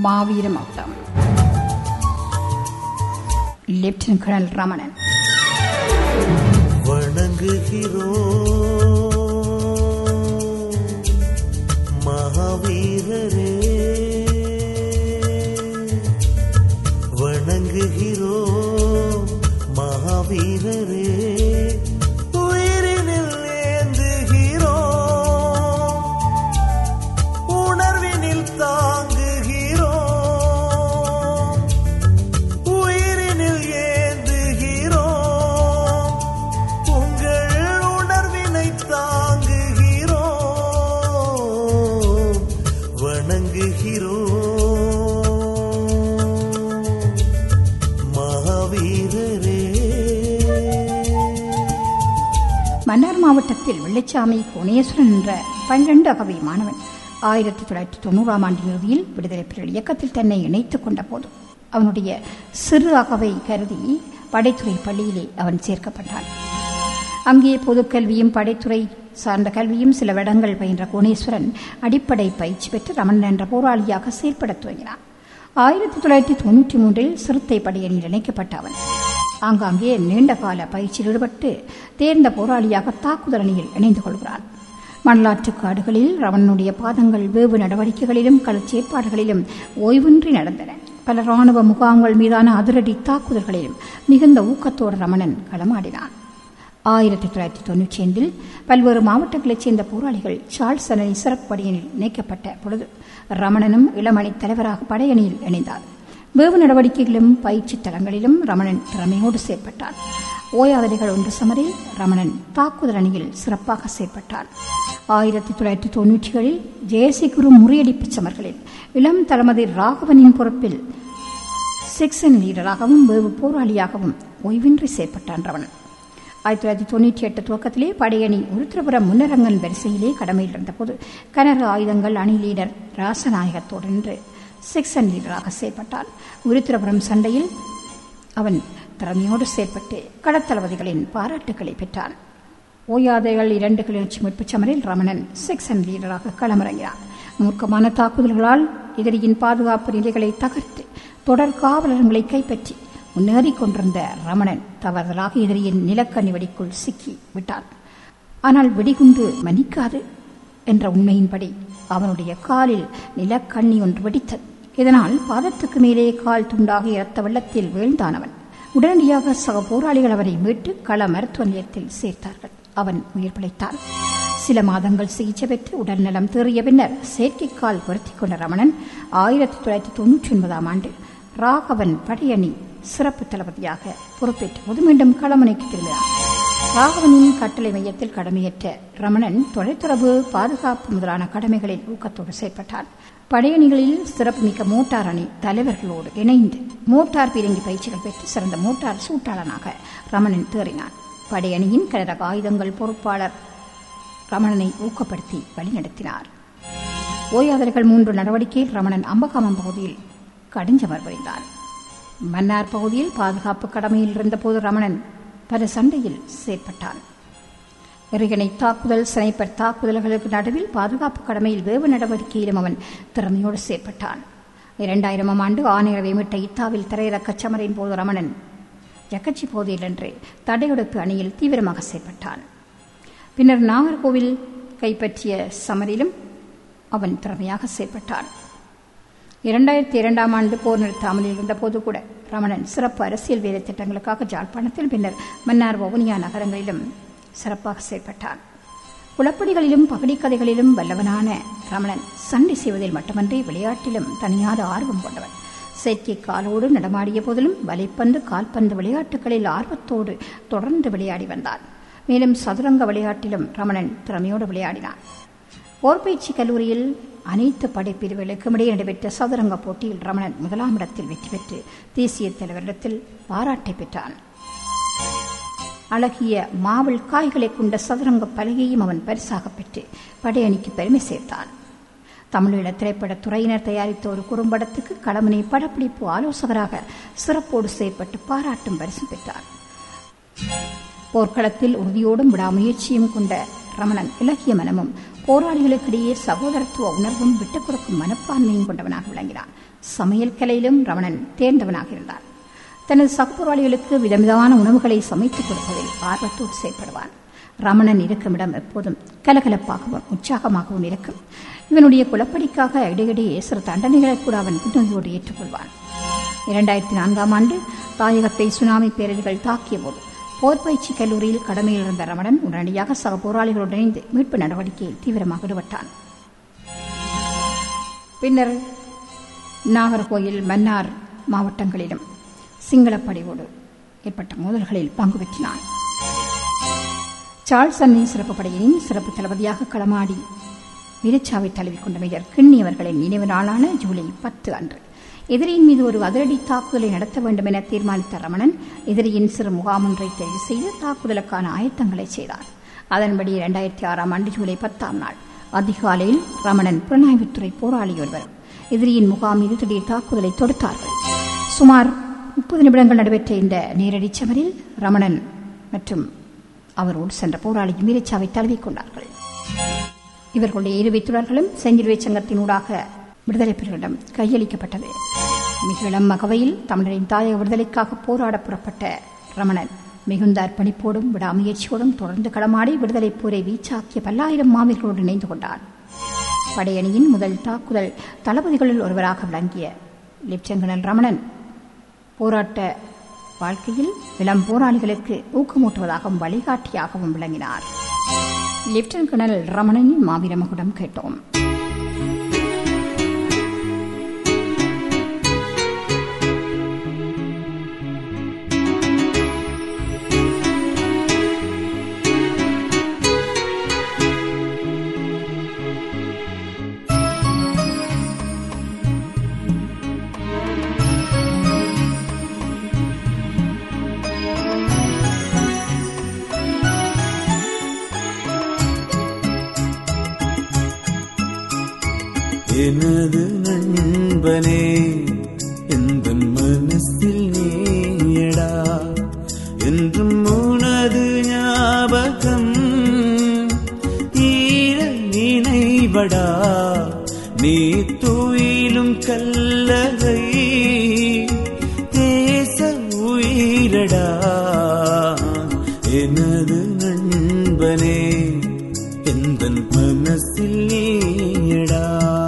மாவீர மாவட்டம் lieutenant colonel Ramanan வணங்குகிறோம் மகாவீரரே வணங்குகிறோம் மகாவீரரே உயிரினில் ஏந்துகிறோம் உணர்வினில் தாங்குகிறோம் உயிரினில் ஏந்துகிறோம் உங்கள் உணர்வினை தாங்குகிறோம் வணங்குகிறோம் மகாவீரரே மன்னார் மாவட்டத்தில் வெள்ளைச்சாமி கோணேஸ்வரன் என்ற பன்னிரண்டு அகவை மாணவன் ஆயிரத்தி தொள்ளாயிரத்தி தொண்ணூறாம் ஆண்டின் இறுதியில் விடுதலை புலிகள் இயக்கத்தில் தன்னை இணைத்துக் கொண்ட போது அவனுடைய சிறு அகவை கருதி படைத்துறை பள்ளியிலே அவன் சேர்க்கப்பட்டான் அங்கே பொதுக்கல்வியும் படைத்துறை சார்ந்த கல்வியும் சில வருடங்கள் பயின்ற கோணேஸ்வரன் அடிப்படை பயிற்சி பெற்று ரமணன் என்ற போராளியாக செயல்படத் துவங்கினான் ஆயிரத்தி தொள்ளாயிரத்தி தொன்னூற்றி மூன்றில் சிறுத்தை படையணியில் இணைக்கப்பட்ட அவன் ஆங்காங்கே நீண்ட கால பயிற்சியில் ஈடுபட்டு தேர்ந்த போராளியாக தாக்குதல் அணியில் இணைந்து கொள்கிறான் மணலாற்று காடுகளில் ரமணனுடைய பாதங்கள் வேவு நடவடிக்கைகளிலும் களச்சேற்பாடுகளிலும் ஓய்வின்றி நடந்தன பல ராணுவ முகாம்கள் மீதான அதிரடி தாக்குதல்களிலும் மிகுந்த ஊக்கத்தோடு ரமணன் களமாடினான் ஆயிரத்தி தொள்ளாயிரத்தி தொன்னூற்றி ஐந்தில் பல்வேறு மாவட்டங்களைச் சேர்ந்த போராளிகள் சார்ல்ஸ் அணி சிறப்பு படையணியில் இணைக்கப்பட்ட பொழுது ரமணனும் இளமணி தலைவராக படையணியில் இணைந்தார் வேவு நடவடிக்கைகளிலும் பயிற்சி தலங்களிலும் ரமணன் திறமையோடு செயற்பட்டான் ஓயாவதிகள் ஒன்று சமரில் ரமணன் தாக்குதல் அணியில் சிறப்பாக செயற்பட்டான் ஆயிரத்தி தொள்ளாயிரத்தி தொன்னூற்றிகளில் ஜெயசிகுரு முறியடிப்பு சமர்களில் இளம் தளபதி ராகவனின் பொறுப்பில் செக்ஷன் லீடராகவும் வேவு போராளியாகவும் ஓய்வின்றி செயற்பட்டான் ரமணன் ஆயிரத்தி தொள்ளாயிரத்தி தொண்ணூற்றி எட்டு துவக்கத்திலே படையணி உருத்திரபுரம் முன்னரங்கன் வரிசையிலே கடமையில் இருந்தபோது கனரக ஆயுதங்கள் அணி லீடர் ராசநாயகத்தோடு நின்று செக்ஷன் லீடராக செயல்பட்டான் உருத்திரபுரம் சண்டையில் அவன் திறமையோடு செயற்பட்டு கடத்தளபதிகளின் பாராட்டுக்களை பெற்றான் ஓயாதைகள் இரண்டு கிளர்ச்சி மீட்புச் சமரில் ரமணன் செக்ஷன் லீடராக களமிறங்கினான் மூர்க்கமான தாக்குதல்களால் எதிரியின் பாதுகாப்பு நிலைகளை தகர்த்து தொடர் காவலர்களை கைப்பற்றி முன்னேறிக் கொண்டிருந்த ரமணன் தவறுதலாக எதிரியின் நிலக்கண்ணி வெடிக்குள் சிக்கி விட்டான் ஆனால் வெடிகுண்டு மன்னிக்காது என்ற உண்மையின்படி அவனுடைய காலில் நிலக்கண்ணி ஒன்று வெடித்தது இதனால் பாதத்துக்கு மேலே கால் துண்டாக இரத்த வெள்ளத்தில் வீழ்ந்தான் அவன் உடனடியாக சக போராளிகள் அவனை மீட்டு கள மருத்துவ நிலையத்தில் சேர்த்தார்கள் அவன் உயிர் பிழைத்தான் சில மாதங்கள் சிகிச்சை பெற்று உடல்நலம் தேறிய பின்னர் செயற்கைக்கால் பொருத்திக் கொண்ட ரமணன் ஆயிரத்தி தொள்ளாயிரத்தி தொன்னூற்றி ஒன்பதாம் ஆண்டு ராகவன் படையணி சிறப்பு தளபதியாக பொறுப்பேற்ற போது மீண்டும் களமுனைக்கு திரும்பினார் ராகவனின் கட்டளை மையத்தில் கடமையேற்ற ரமணன் தொலைத்தொடர்பு பாதுகாப்பு முதலான கடமைகளில் ஊக்கத்தோடு செயற்பட்டான் படையணிகளில் சிறப்புமிக்க மோட்டார் அணி தலைவர்களோடு இணைந்து மோட்டார் பீரங்கி பயிற்சிகள் பெற்று சிறந்த மோட்டார் சூட்டாளனாக ரமணன் தேறினான் படையணியின் கனரக ஆயுதங்கள் பொறுப்பாளர் ரமணனை ஊக்கப்படுத்தி வழிநடத்தினார் ஓயாதர்கள் மூன்று நடவடிக்கையில் ரமணன் அம்பகாமம் பகுதியில் கடுஞ்சமர் புரிந்தான் மன்னார் பகுதியில் பாதுகாப்பு கடமையில் இருந்தபோது ரமணன் பல சண்டையில் செயற்பட்டான் எறிகணை தாக்குதல் ஸ்னைப்பர் தாக்குதல்களுக்கு நடுவில் பாதுகாப்பு கடமையில் வேவு நடவடிக்கையிலும் அவன் திறமையோடு செயற்பட்டான் இரண்டாயிரமாம் ஆண்டு ஆணையரவை மீட்ட இத்தாவில் திரையிறக்க சமரின் போது ரமணன் ஜக்கச்சி பகுதியில் என்று தடையொடுப்பு அணியில் தீவிரமாக செயற்பட்டான் பின்னர் நாகர்கோவில் கைப்பற்றிய சமரிலும் அவன் திறமையாக செயற்பட்டான் இரண்டாயிரத்தி இரண்டாம் ஆண்டு போர் நிறுத்த அமலில் இருந்தபோது கூட ரமணன் சிறப்பு அரசியல் வேலை திட்டங்களுக்காக ஜாழ்ப்பாணத்தில் பின்னர் மன்னார் வவுனியா நகரங்களிலும் சிறப்பாக செயல்பட்டான் குளப்படிகளிலும் பகடிக்கதைகளிலும் வல்லவனான ரமணன் சண்டை செய்வதில் மட்டுமன்றி விளையாட்டிலும் தனியாத ஆர்வம் கொண்டவன் செயற்கை காலோடு நடமாடிய போதிலும் வலைப்பந்து கால்பந்து விளையாட்டுகளில் ஆர்வத்தோடு தொடர்ந்து விளையாடி வந்தான் மேலும் சதுரங்க விளையாட்டிலும் ரமணன் திறமையோடு விளையாடினான் போர்பயிற்சி கல்லூரியில் அனைத்து படைப்பிரிவுகளுக்கும் இடையே நடைபெற்ற சதுரங்க போட்டியில் ரமணன் முதலாம் இடத்தில் வெற்றி பெற்று தேசிய தலைவரிடத்தில் பாராட்டை பெற்றான் அழகிய மாவல் காய்களை கொண்ட சதுரங்க பலகையும் அவன் பரிசாக பெற்று படையணிக்கு பெருமை சேர்த்தான் தமிழீழ திரைப்பட துறையினர் தயாரித்த ஒரு குறும்படத்துக்கு களமனை படப்பிடிப்பு ஆலோசகராக சிறப்போடு செயற்பட்டு பாராட்டும் பரிசு பெற்றார் போர்க்களத்தில் உறுதியோடும் விடாமுயற்சியும் கொண்ட ரமணன் இலக்கிய மனமும் போராளிகளுக்கிடையே சகோதரத்துவ உணர்வும் விட்டுக் கொடுக்கும் மனப்பான்மையும் கொண்டவனாக விளங்கினான் சமையல் கலையிலும் ரமணன் தேர்ந்தவனாக இருந்தான் தனது சகோதராளிகளுக்கு விதவிதமான உணவுகளை சமைத்துக் கொடுப்பதில் ஆர்வத்தோடு செயல்படுவான் ரமணன் இருக்கும் இடம் எப்போதும் கலகலப்பாகவும் உற்சாகமாகவும் இருக்கும் இவனுடைய குலப்படிக்காக இடையிடையே சிறு தண்டனைகளை கூட அவன் புன்னகையோடு ஏற்றுக்கொள்வான் இரண்டாயிரத்தி நான்காம் ஆண்டு தாயகத்தை சுனாமி பேரழிகள் தாக்கிய போது போர் பயிற்சி கல்லூரியில் கடமையில் இருந்த ரமணன் உடனடியாக சக போராளிகளுடன் இணைந்து மீட்பு நடவடிக்கையில் தீவிரமாக ஈடுபட்டான் பின்னர் நாகர்கோயில் மன்னார் மாவட்டங்களிலும் சிங்களப்படையோடு ஏற்பட்ட மோதல்களில் பங்கு பெற்றினான் சார்ல்ஸ் அன்னை சிறப்பு படையினின் சிறப்பு தளபதியாக களமாடி வீரச்சாவை தழுவிக்கொண்ட மேஜர் கிண்ணி அவர்களின் நினைவு நாளான ஜூலை பத்து அன்று எதிரியின் மீது ஒரு அதிரடி தாக்குதலை நடத்த வேண்டும் என தீர்மானித்த ரமணன் எதிரியின் சிறு முகாம் ஒன்றை தெரிவு செய்து தாக்குதலுக்கான ஆயத்தங்களை செய்தார் அதன்படி இரண்டாயிரத்தி ஆறாம் ஆண்டு ஜூலை பத்தாம் நாள் அதிகாலையில் ரமணன் புலனாய்வுத்துறை போராளி ஒருவர் எதிரியின் முகாம் மீது திடீர் தாக்குதலை தொடுத்தார்கள் சுமார் முப்பது நிமிடங்கள் நடைபெற்ற இந்த நேரடி சமரில் ரமணன் மற்றும் அவரோடு சென்ற போராளியும் வீரச்சாவை தழுவிக்கொண்டார்கள் இவர்களுடைய இரு வைத்துள்ளர்களும் செஞ்சிலுவை சங்கத்தினூடாக விடுதலை புலிகளிடம் கையளிக்கப்பட்டது மிக இளம் மகவையில் தமிழரின் தாயக விடுதலைக்காக போராட புறப்பட்ட ரமணன் மிகுந்த அர்ப்பணிப்போடும் விடாமுயற்சியோடும் தொடர்ந்து களமாடி விடுதலை போரை வீச்சாக்கிய பல்லாயிரம் மாவீரர்களோடு இணைந்து கொண்டான் படையணியின் முதல் தாக்குதல் தளபதிகளில் ஒருவராக விளங்கிய லெப்டினன்ட் ரமணன் போராட்ட வாழ்க்கையில் இளம் போராளிகளுக்கு ஊக்கமூட்டுவதாகவும் வழிகாட்டியாகவும் விளங்கினார் லெப்டினன்ட் கர்னல் ரமணனின் மாவீர மகுடம் கேட்டோம் எனது நண்பனே எந்த மனசில் நீயடா என்றும் உனது ஞாபகம் ஈர நினைவடா நீ துயிலும் கல்லறை தேச உயிரடா எனது நண்பனே எந்த மனசில் நீயடா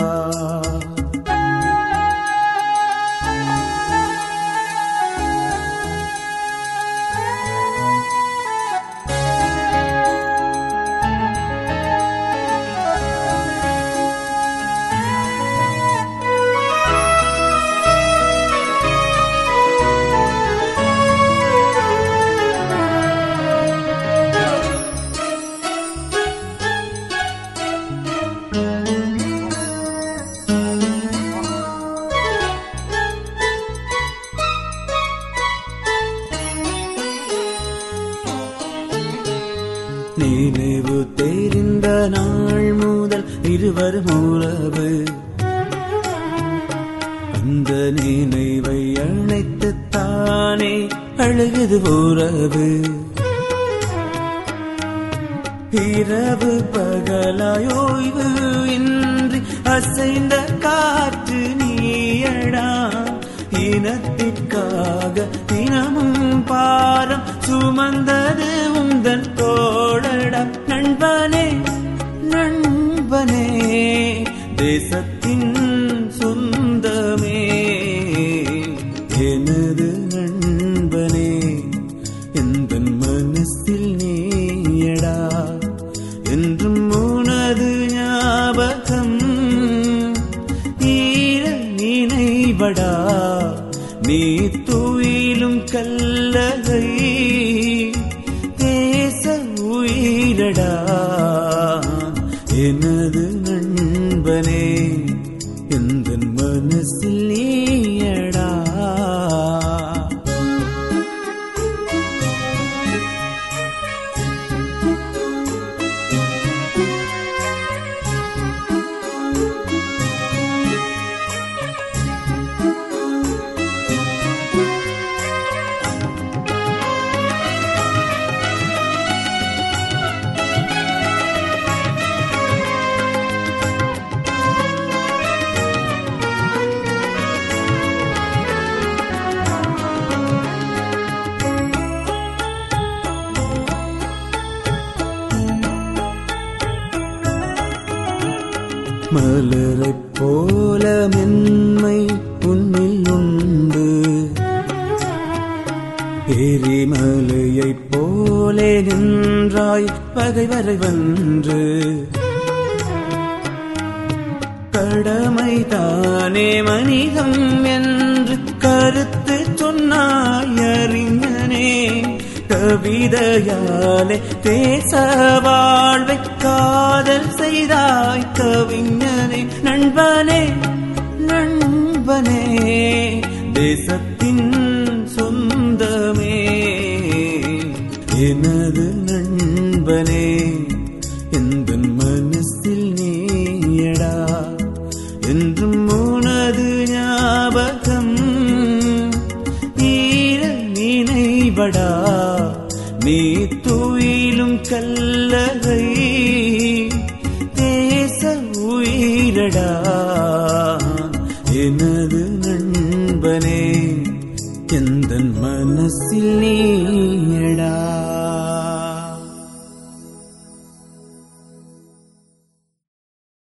நினைவு தெரிந்த நாள் முதல் இருவரும் உறவு அந்த நினைவை அழைத்து தானே அழுகுது உறவு இரவு பகலாயோய்வு இன்றி அசைந்த காற்று நீயடா இனத்திற்காக தினமும் பாரம் சுமந்தது உந்தன் தோழடா நண்பனே நண்பனே தேசத்தின் சொந்தமே எனது நண்பனே எந்த மனசில் நீயடா என்றும் உனது ஞாபகம் ஈர நினைவடா நீ துயிலும் கல்லகை தேச உயிரடா எனது நண்பனே எந்த மனசில் நீயடா மலரைப் போல மென்மை உன்னில் உண்டு எரிமலையைப் போலே நின்றாய் பகைவரை வென்று கடமை தானே மனிதம் என்று கருத்து சொன்னாய் அறிஞனே கவிதையாலே தேச வாழ்வை காதல் செய்தாய் கவிஞனே நண்பனே நண்பனே தேசத்தின் சொந்தமே எனது நண்பனே எந்த மனசில் நீயடா என்றும் உனது ஞாபகம் ஈர நினைவடா நீ துயிலும் கல்லறை தேச உயிரடா எனது நண்பனே எந்த மனசில் நீயடா